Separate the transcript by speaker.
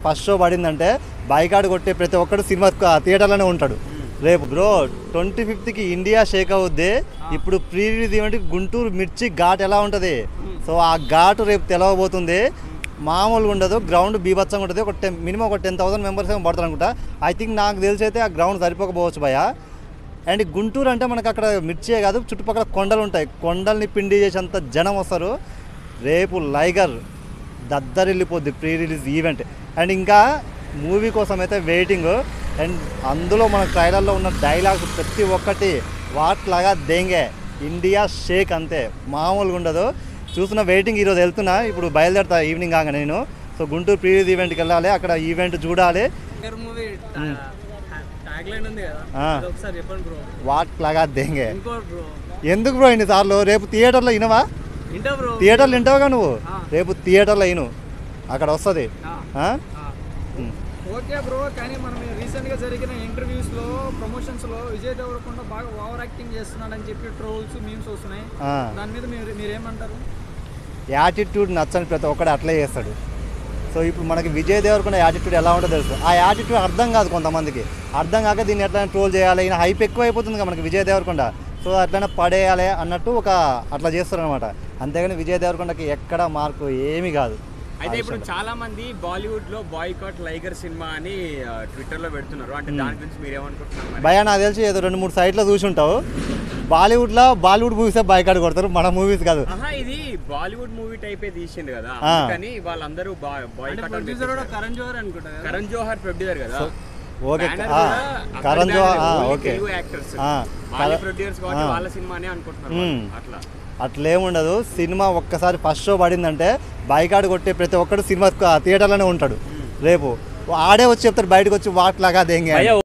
Speaker 1: First show పడిందంటే boycott కొట్టే ప్రతి ఒక్కడు సినిమా థియేటర్లోనే ఉంటాడు రేపు బ్రో ట్వంటీ ఫిఫ్త్కి ఇండియా షేక్ అవుద్ది ఇప్పుడు ప్రీ రిలీజ్ ఈవెంట్ గుంటూరు మిర్చి ఘాట్ ఎలా ఉంటుంది సో ఆ ఘాటు రేపు తెలవబోతుంది మామూలుగా ఉండదు గ్రౌండ్ బీభత్సంగా ఉంటుంది ఒక టెన్ మినిమం ఒక టెన్ థౌసండ్ మెంబర్స్ ఏమో పడతారు అనుకుంటా ఐ థింక్ నాకు తెలిసి అయితే ఆ గ్రౌండ్ సరిపోకపోవచ్చు భయ అండ్ గుంటూరు అంటే మనకు అక్కడ మిర్చియే కాదు చుట్టుపక్కల కొండలు ఉంటాయి కొండల్ని పిండి చేసేంత జనం వస్తారు రేపు లైగర్ దద్దరిల్లిపోద్ది ప్రీ రిలీజ్ ఈవెంట్ అండ్ ఇంకా మూవీ కోసం అయితే వెయిటింగ్ అండ్ అందులో మన ట్రైలర్లో ఉన్న డైలాగ్స్ ప్రతి ఒక్కటి వాట్లాగా దెంగే ఇండియా షేక్ అంతే మామూలుగా ఉండదు చూసిన వెయిటింగ్ ఈరోజు వెళ్తున్నా ఇప్పుడు బయలుదేరుతా ఈవినింగ్ కాగా నేను సో గుంటూరు ప్రీ రిలీజ్ ఈవెంట్కి వెళ్ళాలి అక్కడ ఈవెంట్ చూడాలి
Speaker 2: మూవీ ట్యాగ్ లైన్ ఉంది కదా
Speaker 1: ఆ.
Speaker 2: అది ఒకసారి చెప్పండి బ్రో
Speaker 1: వాట్లాగా దెంగే
Speaker 2: ఇంకోటి బ్రో
Speaker 1: ఎందుకు బ్రో ఇన్నిసార్లు రేపు థియేటర్లో వినవా
Speaker 2: ఇంటా బ్రో
Speaker 1: థియేటర్లో వింటావుగా నువ్వు
Speaker 2: ఆ.
Speaker 1: రేపు థియేటర్లో విను అక్కడ వస్తుంది
Speaker 2: ఆ,
Speaker 1: ఆ?
Speaker 2: ఆ.
Speaker 1: ఉమ్.
Speaker 3: ఓకే బ్రో కానీ మనం రీసెంట్గా జరిగిన ఇంటర్వ్యూస్లో ప్రమోషన్స్లో విజయ్ దేవరకొండ బాగా ఓవర్ యాక్టింగ్ చేస్తున్నాడని చెప్పి ట్రోల్స్ మీమ్స్ వస్తున్నాయి
Speaker 1: ఆ.
Speaker 3: దాని మీద మీరు మీరేమంటారు
Speaker 1: యాటిట్యూడ్ నచ్చని ప్రతి ఒక్కడు అట్లే చేస్తాడు సో ఇప్పుడు మనకి విజయ్ దేవరకొండ యాటిట్యూడ్ ఎలా ఉంటుందో తెలుసు ఆ యాటిట్యూడ్ అర్థం కాదు కొంతమందికి అర్థం కాక దీన్ని ఎట్లయినా ట్రోల్ చేయాలి ఈయన హైప్ ఎక్కువ అయిపోతుంది కదా మనకి విజయ్ దేవరకొండ సో అట్లనే పడేయాలి అన్నట్టు ఒక అట్లా చేస్తారు అనమాట అంతేగాని విజయ్ దేవరకొండకి ఎక్కడ మార్పు ఏమీ కాదు
Speaker 4: అయితే ఇప్పుడు చాలా మంది బాలీవుడ్ లో బాయ్కాట్ లైగర్ సినిమా అని ట్విట్టర్ లో పెడుతున్నారు అంటే దాని గురించి మీరు ఏమనుకుంటున్నారు మరి?
Speaker 1: భయ నాకు తెలిసి ఏదో రెండు మూడు సైట్లో చూసి ఉంటావు బాలీవుడ్లో బాలీవుడ్ మూవీసే బైకాట్ కొడతారు మన మూవీస్ కాదు
Speaker 4: ఆహా ఇది బాలీవుడ్ మూవీ టైపే తీసిండు కదా
Speaker 1: ఆ.
Speaker 4: కానీ వాళ్ళందరూ
Speaker 2: అంటే
Speaker 4: బాయ్కాట్
Speaker 2: ప్రొడ్యూసర్ కూడా కరణ్ జోహర్ అనుకుంటా కదా
Speaker 4: కరణ్ జోహర్ ప్రొడ్యూసర్ కదా
Speaker 1: ఓకే
Speaker 4: Banner
Speaker 1: ఆ,
Speaker 4: కూడా అక్కడి
Speaker 1: కరణ్ జో
Speaker 4: banner,
Speaker 1: ఆ,
Speaker 4: only
Speaker 1: ఓకే
Speaker 4: తెలుగు యాక్టర్స్
Speaker 1: ఆ,
Speaker 4: వాళ్ళ
Speaker 1: కర-
Speaker 4: ప్రొడ్యూసర్స్ కాబట్టి
Speaker 1: ఆ.
Speaker 4: వాళ్ళ సినిమానే అనుకుంటున్నారు
Speaker 1: మ్మ్.
Speaker 4: వాళ్ళు. అట్లా
Speaker 1: అట్లేముండదు సినిమా ఒక్కసారి ఫస్ట్ షో పడిందంటే బైకాడ్ కొట్టే ప్రతి ఒక్కడు సినిమా థియేటర్లోనే ఉంటాడు రేపు ఆడే వచ్చి చెప్తాడు బయటకు వచ్చి వాట్లాగా దేంగే అని.